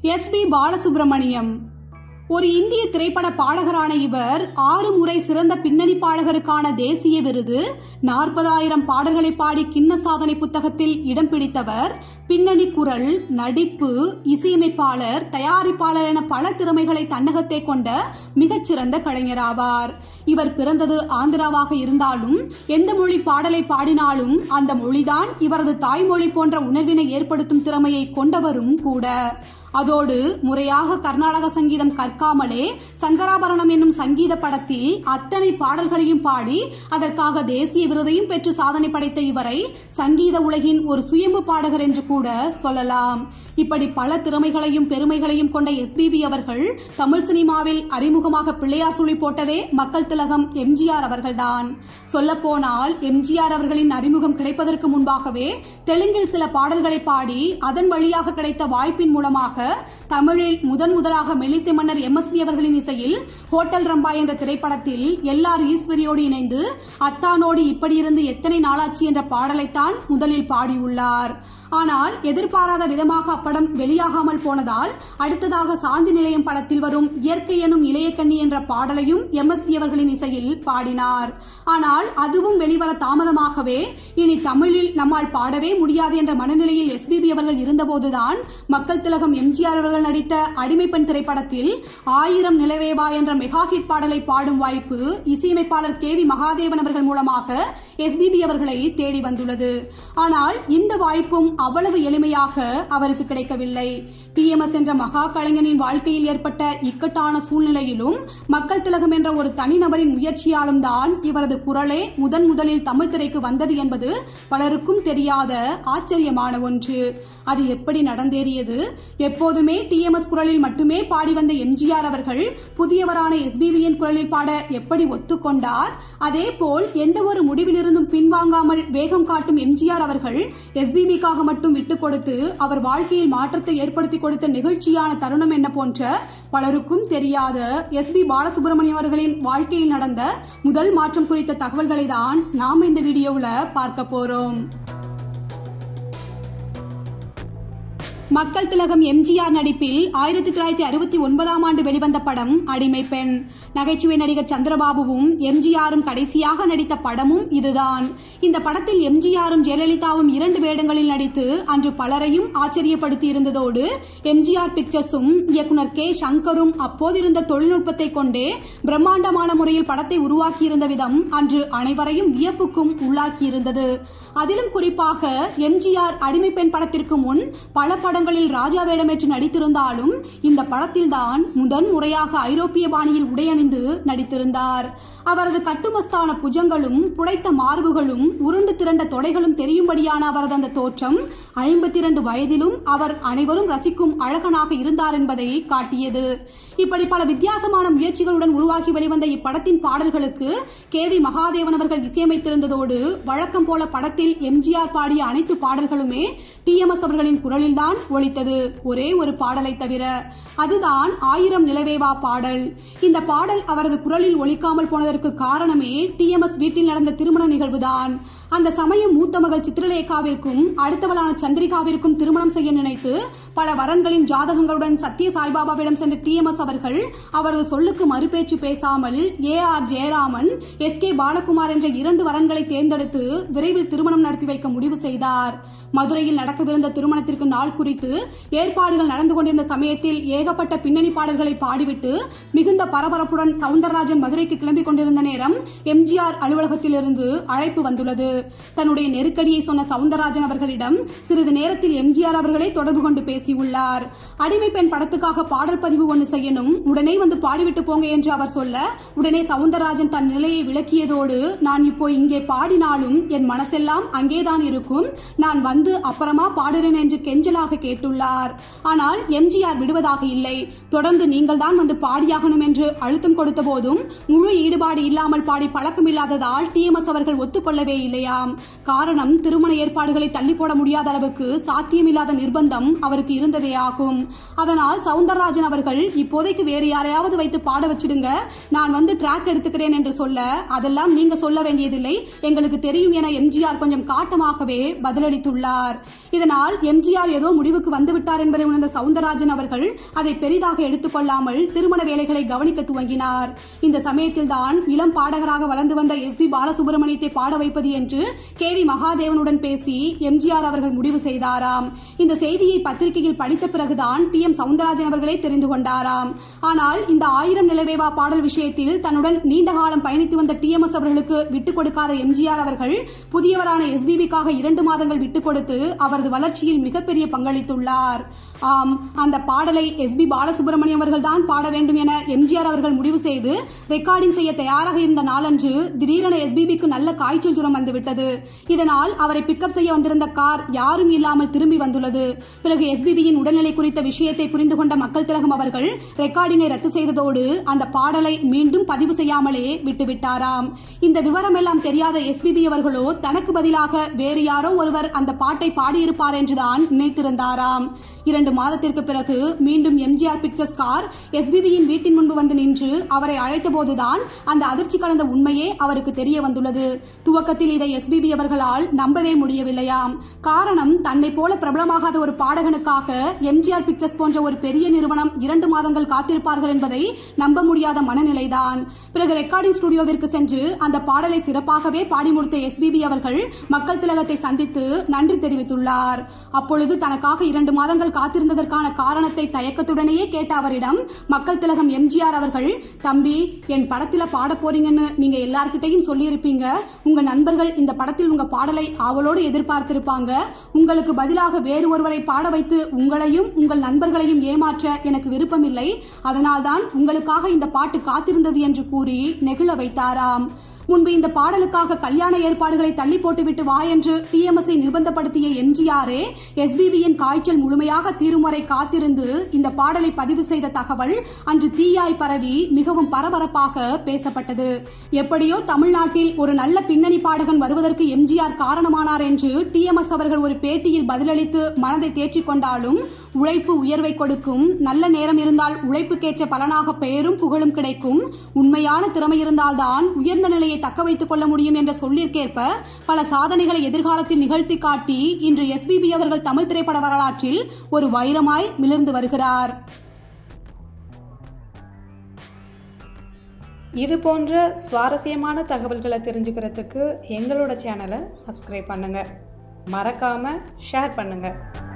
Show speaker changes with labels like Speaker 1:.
Speaker 1: S B Balasubramaniam ஒரு இந்திய திரைப்பட பாடகரான இவர் ஆறு முறை சிறந்த பின்னணி பாடகருக்கான தேசிய விருது நாற்பதாயிரம் பாடல்களை பாடி கிண்ண சாதனை புத்தகத்தில் இடம் பிடித்தவர் பின்னணி குரல் நடிப்பு இசையமைப்பாளர் தயாரிப்பாளர் என பல திறமைகளை தன்னகத்தை கொண்ட மிகச்சிறந்த கலைஞராவார் இவர் பிறந்தது ஆந்திராவாக இருந்தாலும் எந்த மொழி பாடலை பாடினாலும் அந்த மொழிதான் இவரது தாய்மொழி போன்ற உணர்வினை ஏற்படுத்தும் திறமையை கொண்டவரும் கூட அதோடு முறையாக கர்நாடக சங்கீதம் கற்காமலே சங்கராபரணம் என்னும் சங்கீத படத்தில் அத்தனை பாடல்களையும் பாடி அதற்காக தேசிய விருதையும் பெற்று சாதனை படைத்த இவரை சங்கீத உலகின் ஒரு சுயம்பு பாடகர் என்று கூட சொல்லலாம் இப்படி பல திறமைகளையும் பெருமைகளையும் கொண்ட எஸ்பிபி அவர்கள் தமிழ் சினிமாவில் அறிமுகமாக பிள்ளையார் சுழி போட்டதே மக்கள் திலகம் எம்ஜிஆர் அவர்கள்தான் சொல்ல போனால் எம்ஜிஆர் அவர்களின் அறிமுகம் கிடைப்பதற்கு முன்பாகவே தெலுங்கில் சில பாடல்களை பாடி அதன் வழியாக கிடைத்த வாய்ப்பின் மூலமாக தமிழில் முதன் முதலாக மெலிசை மன்னர் எம்எஸ்வி அவர்களின் இசையில் ஹோட்டல் ரம்பா என்ற திரைப்படத்தில் எல்லார் ஈஸ்வரியோடு இணைந்து அத்தானோடு இப்படி இருந்து எத்தனை நாளாச்சு என்ற பாடலைத்தான் முதலில் பாடியுள்ளார் ஆனால் எதிர்பாராத விதமாக அப்படம் வெளியாகாமல் போனதால் அடுத்ததாக சாந்தி நிலையம் படத்தில் வரும் இயற்கை எனும் இளையக்கண்ணி என்ற பாடலையும் எம்எஸ்பி அவர்களின் இசையில் பாடினார் ஆனால் அதுவும் வெளிவர தாமதமாகவே இனி தமிழில் நம்மால் பாடவே முடியாது என்ற மனநிலையில் எஸ்பிபி அவர்கள் இருந்தபோதுதான் மக்கள் திலகம் எம்ஜிஆர் அவர்கள் நடித்த அடிமைப்பெண் திரைப்படத்தில் ஆயிரம் நிலவேவா என்ற மெகா ஹிட் பாடலை பாடும் வாய்ப்பு இசையமைப்பாளர் கே வி மகாதேவன் அவர்கள் மூலமாக எஸ்பிபி அவர்களை தேடி வந்துள்ளது ஆனால் இந்த வாய்ப்பும் அவ்வளவு எளிமையாக அவருக்கு கிடைக்கவில்லை டிஎம்எஸ் என்ற மகா கலைஞனின் வாழ்க்கையில் ஏற்பட்ட இக்கட்டான சூழ்நிலையிலும் மக்கள் திலகம் என்ற ஒரு தனிநபரின் முயற்சியாலும் தான் இவரது குரலே முதன் முதலில் தமிழ் திரைக்கு வந்தது என்பது பலருக்கும் தெரியாத ஆச்சரியமான ஒன்று அது எப்படி நடந்தேறியது எப்போதுமே டிஎம்எஸ் குரலில் மட்டுமே பாடி வந்த எம்ஜிஆர் அவர்கள் புதியவரான எஸ்பிபியின் குரலில் பாட எப்படி ஒத்துக்கொண்டார் அதே போல் எந்த ஒரு முடிவிலிருந்தும் பின்வாங்காமல் வேகம் காட்டும் எம்ஜிஆர் அவர்கள் எஸ்பிபிக்காக மட்டும் விட்டுக் கொடுத்து அவர் வாழ்க்கையில் மாற்றத்தை ஏற்படுத்தி கொடுத்த நிகழ்ச்சியான தருணம் என்ன போன்ற பலருக்கும் தெரியாத எஸ் பி பாலசுப்ரமணியம் அவர்களின் வாழ்க்கையில் நடந்த முதல் மாற்றம் குறித்த தகவல்களை தான் நாம இந்த வீடியோவில் பார்க்க போறோம் மக்கள் திலகம் எம்ஜிஆர் நடிப்பில் ஆயிரத்தி தொள்ளாயிரத்தி அறுபத்தி ஒன்பதாம் ஆண்டு வெளிவந்த படம் அடிமை பெண் நகைச்சுவை நடிகர் சந்திரபாபுவும் எம்ஜிஆரும் கடைசியாக நடித்த படமும் இதுதான் இந்த படத்தில் எம்ஜிஆரும் ஜெயலலிதாவும் இரண்டு வேடங்களில் நடித்து அன்று பலரையும் ஆச்சரியப்படுத்தி இருந்ததோடு எம்ஜிஆர் பிக்சர்ஸும் இயக்குனர் கே சங்கரும் அப்போதிருந்த தொழில்நுட்பத்தை கொண்டே பிரம்மாண்டமான முறையில் படத்தை உருவாக்கியிருந்த விதம் அன்று அனைவரையும் வியப்புக்கும் உள்ளாக்கியிருந்தது அதிலும் குறிப்பாக எம்ஜிஆர் அடிமை பெண் படத்திற்கு முன் பல படங்களில் ராஜா வேடமேற்று நடித்திருந்தாலும் இந்த படத்தில்தான் முதன் முறையாக ஐரோப்பிய பாணியில் உடையணிந்து நடித்திருந்தார் அவரது கட்டுமஸ்தான புஜங்களும் புடைத்த மார்புகளும் உருண்டு திரண்ட தொடைகளும் தெரியும்படியான அவரது அந்த தோற்றம் ஐம்பத்தி இரண்டு வயதிலும் அவர் அனைவரும் ரசிக்கும் அழகனாக இருந்தார் என்பதை காட்டியது இப்படி பல வித்தியாசமான முயற்சிகளுடன் உருவாகி வெளிவந்த இப்படத்தின் பாடல்களுக்கு கே வி மகாதேவன் அவர்கள் இசையமைத்திருந்ததோடு வழக்கம் போல படத்தில் எம்ஜிஆர் பாடிய அனைத்து பாடல்களுமே டிஎம்எஸ் அவர்களின் குரலில்தான் ஒலித்தது ஒரே ஒரு பாடலை தவிர அதுதான் ஆயிரம் நிலவேவா பாடல் இந்த பாடல் அவரது குரலில் ஒலிக்காமல் போனதற்கு காரணமே டிஎம்எஸ் வீட்டில் நடந்த திருமண நிகழ்வுதான் அந்த சமயம் மூத்த மகள் சித்ரலேகாவிற்கும் அடுத்தவளான சந்திரிகாவிற்கும் திருமணம் செய்ய நினைத்து பல வரன்களின் ஜாதகங்களுடன் சத்ய சாய்பாபாவிடம் சென்ற டிஎம்எஸ் அவர்கள் அவரது சொல்லுக்கு மறுபேச்சு பேசாமல் A R Jayaraman S K Balakumar என்ற இரண்டு வரன்களை தேர்ந்தெடுத்து விரைவில் திருமணம் நடத்தி வைக்க முடிவு செய்தார் மதுரையில் நடக்கவிருந்த திருமணத்திற்கு நாள் குறித்து ஏற்பாடுகள் நடந்து கொண்டிருந்த சமயத்தில் ஏகப்பட்ட பின்னணி பாடல்களை பாடிவிட்டு மிகுந்த பரபரப்புடன் சவுந்தரராஜன் மதுரைக்கு கிளம்பிக் கொண்டிருந்த நேரம் எம்ஜிஆர் அலுவலகத்திலிருந்து அழைப்பு வந்துள்ளது தன்னுடைய நெருக்கடியை சொன்ன சவுந்தரராஜன் அவர்களிடம் சிறிது நேரத்தில் எம்ஜிஆர் அவர்களே தொடர்பு கொண்டு பேசியுள்ளார் அடிமை பெண் படத்துக்காக பாடல் பதிவு ஒன்று செய்யணும் உடனே வந்து பாடிவிட்டு போங்க என்று அவர் சொல்ல உடனே சவுந்தரராஜன் தன் நிலையை விளக்கியதோடு நான் இப்போ இங்கே பாடினாலும் என் மனசெல்லாம் அங்கேதான் இருக்கும் நான் வந்து அப்புறமா பாடுறேன் என்று கெஞ்சலாக கேட்டுள்ளார் ஆனால் எம்ஜிஆர் விடுவதாக இல்லை தொடர்ந்து நீங்கள் தான் வந்து பாடியாகணும் என்று அழுத்தம் கொடுத்த போதும் முழு ஈடுபாடு இல்லாமல் பாடி பழக்கம் இல்லாததால் டிஎம்எஸ் அவர்கள் ஒத்துக்கொள்ளவே இல்லையாம் காரணம் திருமண ஏற்பாடுகளை தள்ளி போட முடியாத அளவுக்கு சாத்தியமில்லாத நிர்பந்தம் அவருக்கு இருந்ததே ஆகும் அதனால் சவுந்தரராஜன் அவர்கள் இப்போதைக்கு வேறு யாரையாவது வைத்து பாட வச்சிடுங்க நான் வந்து ட்ராக் எடுத்துக்கிறேன் என்று சொல்ல அதெல்லாம் நீங்க சொல்ல வேண்டியதில்லை எங்களுக்கு தெரியும் என எம்ஜிஆர் கொஞ்சம் காட்டமாகவே பதிலளித்துள்ளார் இதனால் எம்ஜிஆர் ஏதோ முடிவுக்கு வந்துவிட்டார் என்பதை உணர்ந்த சவுந்தரராஜன் அவர்கள் அதை பெரிதாக எடுத்துக்கொள்ளாமல் திருமண வேலைகளை கவனிக்க துவங்கினார் இந்த சமயத்தில் தான் இளம் பாடகராக வளர்ந்து வந்த எஸ் பி பாலசுப்ரமணியத்தை பாட வைப்பது என்று கே வி மகாதேவனுடன் பேசி எம்ஜிஆர் அவர்கள் முடிவு செய்தாராம் இந்த செய்தியை பத்திரிகையில் படித்த பிறகுதான் டி எம் சவுந்தரராஜன் அவர்களே தெரிந்து கொண்டாராம் ஆனால் இந்த ஆயிரம் நிலவேவா பாடல் விஷயத்தில் தன்னுடன் நீண்ட காலம் பயணித்து வந்த டி எம் எஸ் அவர்களுக்கு விட்டுக் கொடுக்காத எம்ஜிஆர் அவர்கள் புதியவரான எஸ்பிபிக்காக இரண்டு மாதங்கள் விட்டுக் கொடுத்து அவரது வளர்ச்சியில் மிகப்பெரிய பங்களித்துள்ளார் ஆம் அந்த பாடலை எஸ் பி பாலசுப்ரமணியம் அவர்கள் தான் பாட வேண்டும் என எம்ஜிஆர் அவர்கள் முடிவு செய்து ரெக்கார்டிங் செய்ய தயாராக இருந்த நாளன்று திடீரென எஸ்பிபிக்கு நல்ல காய்ச்சல் ஜுரம் வந்துவிட்டது இதனால் அவரை பிக்கப் செய்ய வந்திருந்த கார் யாரும் இல்லாமல் திரும்பி வந்துள்ளது பிறகு எஸ்பிபியின் உடல்நிலை குறித்த விஷயத்தை புரிந்து கொண்ட மக்கள் திலகம் அவர்கள் ரெக்கார்டிங்கை ரத்து செய்ததோடு அந்த பாடலை மீண்டும் பதிவு செய்யாமலே விட்டுவிட்டாராம் இந்த விவரமெல்லாம் தெரியாத எஸ்பிபி அவர்களோ தனக்கு பதிலாக வேறு யாரோ ஒருவர் அந்த பாட்டை பாடியிருப்பார் என்றுதான் நினைத்திருந்தாராம் இரண்டு மாதத்திற்கு பிறகு மீண்டும் எம்ஜிஆர் பிக்சர்ஸ் கார் எஸ்பிபியின் வீட்டின் முன்பு வந்து நின்று அவரை அழைத்த போதுதான் அந்த அதிர்ச்சி கலந்த உண்மையே அவருக்கு தெரிய வந்துள்ளது துவக்கத்தில் இதை எஸ்பிபி அவர்களால் நம்பவே முடியவில்லையாம் காரணம் தன்னை போல பிரபலமாகாத ஒரு பாடகனுக்காக எம்ஜிஆர் பிக்சர்ஸ் போன்ற ஒரு பெரிய நிறுவனம் இரண்டு மாதங்கள் காத்திருப்பார்கள் என்பதை நம்ப முடியாத மனநிலைதான் பிறகு ரெக்கார்டிங் ஸ்டுடியோவிற்கு சென்று அந்த பாடலை சிறப்பாகவே பாடி முடித்த எஸ்பிபி அவர்கள் மக்கள் திலகத்தை சந்தித்து நன்றி தெரிவித்துள்ளார் அப்பொழுது தனக்காக இரண்டு மாதங்கள் காத்திருந்ததற்கான காரணத்தை தயக்கத்துடனேயே கேட்ட அவரிடம் மக்கள் திலகம் எம்ஜிஆர் அவர்கள் தம்பி என் படத்துல பாட போறீங்கன்னு நீங்க எல்லார்கிட்டையும் சொல்லியிருப்பீங்க உங்க நண்பர்கள் இந்த படத்தில் உங்க பாடலை ஆவலோடு எதிர்பார்த்திருப்பாங்க உங்களுக்கு பதிலாக வேறு ஒருவரை பாட வைத்து உங்களையும் உங்கள் நண்பர்களையும் ஏமாற்ற எனக்கு விருப்பமில்லை அதனால்தான் உங்களுக்காக இந்த பாட்டு காத்திருந்தது என்று கூறி நெகிழ வைத்தாராம் முன்பு இந்த பாடலுக்காக கல்யாண ஏற்பாடுகளை தள்ளி போட்டுவிட்டு வா என்று டிஎம்எஸ்ஐ நிர்பந்தப்படுத்திய எம்ஜிஆரே எஸ்பிபியின் காய்ச்சல் முழுமையாக தீரும் வரை காத்திருந்து இந்த பாடலை பதிவு செய்த தகவல் அன்று தீயாய் பரவி மிகவும் பரபரப்பாக பேசப்பட்டது எப்படியோ தமிழ்நாட்டில் ஒரு நல்ல பின்னணி பாடகன் வருவதற்கு எம்ஜிஆர் காரணமானார் என்று டிஎம்எஸ் அவர்கள் ஒரு பேட்டியில் பதிலளித்து மனதை தேற்றிக் கொண்டாலும் உழைப்பு உயர்வை கொடுக்கும் நல்ல நேரம் இருந்தால் உழைப்புக்கேற்ற பலனாக பெயரும் புகழும் கிடைக்கும் உண்மையான திறமை இருந்தால்தான் உயர்ந்த நிலையை தக்க வைத்துக் கொள்ள முடியும் என்ற சொல்லிற்கேற்ப பல சாதனைகளை எதிர்காலத்தில் நிகழ்த்தி காட்டி இன்று எஸ்பிபி அவர்கள் தமிழ் திரைப்பட வரலாற்றில் ஒரு வைரமாய் மிளிர்ந்து வருகிறார்
Speaker 2: இது போன்ற சுவாரஸ்யமான தகவல்களை தெரிஞ்சுக்கிறதுக்கு எங்களோட சேனலை சப்ஸ்கிரைப் பண்ணுங்க மறக்காம ஷேர் பண்ணுங்க